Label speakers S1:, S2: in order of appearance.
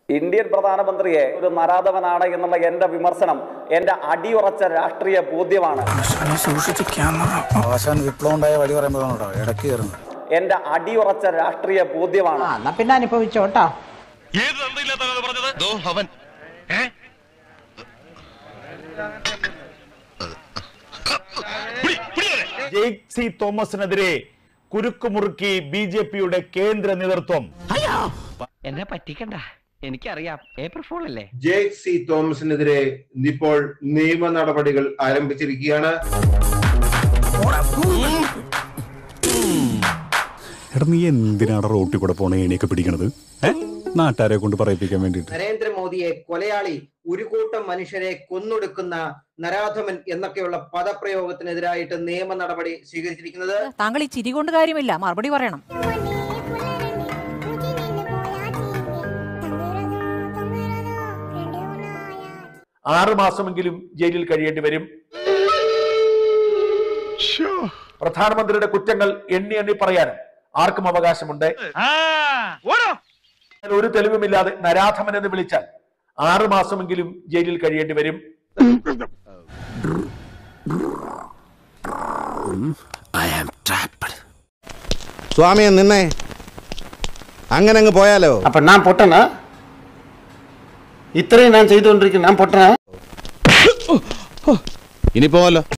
S1: Indian പ്രധാനമന്ത്രിയെ ഒരു നരാധവനാണ് എന്നുള്ള എന്റെ വിമർശനം എന്റെ അടിയുറച്ച രാഷ്ട്രീയ ബോധ്യമാണ്
S2: ആശാൻ വിപ്ലവം ഉണ്ടായ വഴി പറയുമ്പോഴാണോ ഇടയ്ക്ക് കയറുന്നത്
S1: എന്റെ അടിയുറച്ച രാഷ്ട്രീയ ബോധ്യമാണ്
S3: എന്നാ പിന്നെ അനുഭവിച്ചോട്ടോ
S4: ഏത് തന്തയില്ലാത്തവനാണ് പറഞ്ഞത് ദോ അവൻ ഏ പിടി, പിടി അവനെ.
S5: ജെയ്ക് സി തോമസിനെതിരെ കുരുക്കുമുറുക്കി ബി ജെ പിയുടെ കേന്ദ്ര നേതൃത്വം
S6: എന്നെ പറ്റിക്കണ്ട എനിക്കറിയാം ഏപ്രിൽ ഫോൾ അല്ലേ
S7: ജെ സി തോമസിനെതിരെ ഇപ്പോൾ നിയമ നടപടികൾ ആരംഭിച്ചിരിക്കുകയാണ്
S8: എടാ നീ എന്തിനാണ് റോട്ടിൽ കൂടെ പോണ ഏണിയൊക്കെ പിടിക്കണത് ഏ നാട്ടുകാരെ കൊണ്ട് പറയിപ്പിക്കാൻ വേണ്ടിട്ട്
S3: നരേന്ദ്രമോദിയെ കൊലയാളി ഒരു കൂട്ടം മനുഷ്യരെ കൊന്നൊടുക്കുന്ന നരാധമൻ എന്നൊക്കെയുള്ള പദപ്രയോഗത്തിനെതിരായിട്ട് നിയമ നടപടി സ്വീകരിച്ചിരിക്കുന്നത്
S9: താങ്കൾ ഈ ചിരി കൊണ്ട് കാര്യമില്ല മറുപടി പറയണം
S5: ആറ് മാസമെങ്കിലും ജയിലിൽ കഴിയേണ്ടി വരും പ്രധാനമന്ത്രിയുടെ കുറ്റങ്ങൾ എണ്ണി എണ്ണി പറയാൻ ആർക്കും അവകാശമുണ്ട്
S4: ആ, ഓടോ.
S5: എന്നാൽ ഒരു തെളിവുമില്ലാതെ നരാധമൻ എന്ന് വിളിച്ചാൽ ആറ് മാസമെങ്കിലും ജയിലിൽ കഴിയേണ്ടി വരും
S2: സ്വാമിയെ നിന്നെ അങ്ങനെ അങ്ങ് പോയാലോ
S3: അപ്പൊ ഞാൻ പൊട്ടന ഇത്രയും ഞാൻ ചെയ്തുകൊണ്ടിരിക്കുന്ന ഞാൻ പൊട്ടന
S2: ഇനി പോവല്ലോ